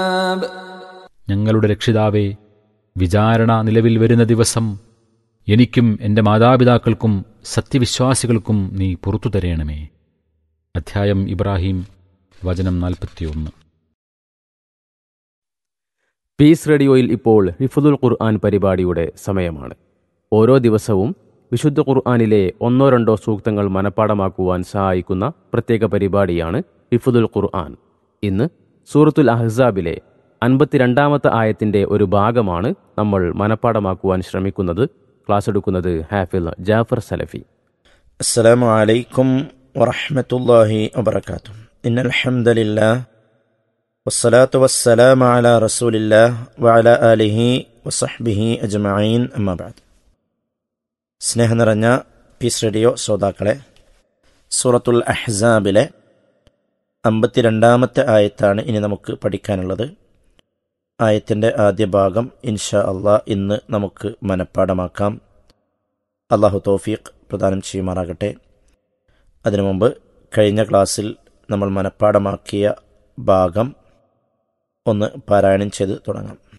ഞങ്ങളുടെ രക്ഷിതാവേ വിചാരണ നിലവിൽ വരുന്ന ദിവസം എനിക്കും എൻ്റെ മാതാപിതാക്കൾക്കും സത്യവിശ്വാസികൾക്കും നീ പുറത്തു തരയണമേ അധ്യായം ഇബ്രാഹിം വചനം നാൽപ്പത്തിയൊന്ന് പീസ് റേഡിയോയിൽ ഇപ്പോൾ ഹിഫുദുൽ ഖുർആൻ പരിപാടിയുടെ സമയമാണ് ഓരോ ദിവസവും വിശുദ്ധ ഖുർആനിലെ ഒന്നോ രണ്ടോ സൂക്തങ്ങൾ മനഃപ്പാടമാക്കുവാൻ സഹായിക്കുന്ന പ്രത്യേക പരിപാടിയാണ് ഹിഫുദുൽ ഖുർആൻ ഇന്ന് സൂറത്തുൽ അഹ്സാബിലെ അൻപത്തിരണ്ടാമത്തെ ആയത്തിന്റെ ഒരു ഭാഗമാണ് നമ്മൾ മനഃപ്പാടമാക്കുവാൻ ശ്രമിക്കുന്നത് ക്ലാസ് എടുക്കുന്നത് ഹാഫിൽ ജാഫർ സലഫി السلام عليكم ورحمة الله وبركاته إن الحمد لله والصلاة والسلام على رسول الله وعلى آله وصحبه أجمعين أما بعد സ്നേഹം നിറഞ്ഞ പീസ് റേഡിയോ ശ്രോതാക്കളെ സൂറത്തുൽ അഹ്സാബിലെ അമ്പത്തിരണ്ടാമത്തെ ആയത്താണ് ഇനി നമുക്ക് പഠിക്കാനുള്ളത് ആയത്തിൻ്റെ ആദ്യ ഭാഗം ഇൻഷാ അള്ളാ ഇന്ന് നമുക്ക് മനഃപ്പാടമാക്കാം അള്ളാഹു തോഫീഖ് പ്രദാനം ചെയ്യുമാറാകട്ടെ അതിനു മുമ്പ് കഴിഞ്ഞ ക്ലാസ്സിൽ നമ്മൾ മനഃപ്പാടമാക്കിയ ഭാഗം ഒന്ന് പാരായണം ചെയ്ത് തുടങ്ങാം